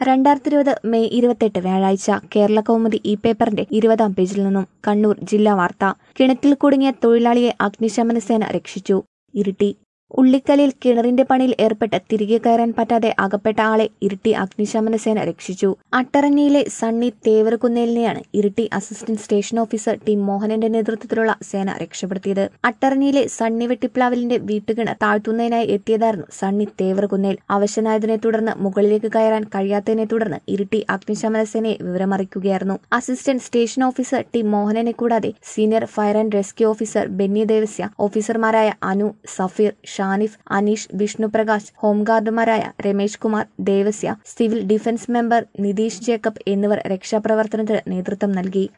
രണ്ടായിരത്തി ഇരുപത് മെയ് ഇരുപത്തെട്ട് വ്യാഴാഴ്ച കേരള കൗമുദി ഇ പേപ്പറിന്റെ ഇരുപതാം പേജിൽ നിന്നും കണ്ണൂർ ജില്ലാ വാർത്ത കിണറ്റിൽ കുടുങ്ങിയ തൊഴിലാളിയെ അഗ്നിശമന സേന രക്ഷിച്ചു ഇരിട്ടി ഉള്ളിക്കലിൽ കിണറിന്റെ പണിയിൽ ഏർപ്പെട്ട് തിരികെ കയറാൻ പറ്റാതെ അകപ്പെട്ട ആളെ ഇരിട്ടി അഗ്നിശമന സേന രക്ഷിച്ചു അട്ടറങ്ങിയിലെ സണ്ണി തേവരകുന്നേലിനെയാണ് Iritty assistant station officer T മോഹനന്റെ നേതൃത്വത്തിലുള്ള സേന രക്ഷപ്പെടുത്തിയത് അട്ടറങ്ങിയിലെ സണ്ണി വെട്ടിപ്ലാവലിന്റെ വീട്ടുകിണർ താഴ്ത്തുന്നതിനായി എത്തിയതായിരുന്നു സണ്ണി തേവരകുന്നേൽ അവശനായതിനെ തുടർന്ന് മുകളിലേക്ക് കയറാൻ കഴിയാത്തതിനെ തുടർന്ന് ഇരിട്ടി അഗ്നിശമന സേനയെ വിവരമറിയിക്കുകയായിരുന്നു അസിസ്റ്റന്റ് സ്റ്റേഷൻ ഓഫീസർ ടി മോഹനനെ കൂടാതെ senior fire and rescue officer Benny Devasya ഓഫീസർമാരായ അനു സഫീർ ഷാനിഫ് അനീഷ് വിഷ്ണുപ്രകാശ് ഹോംഗാർഡുമാരായ Ramesh Kumar Devasya civil defence member Nitheesh Jacob എന്നിവർ രക്ഷാപ്രവർത്തനത്തിന് നേതൃത്വം നൽകി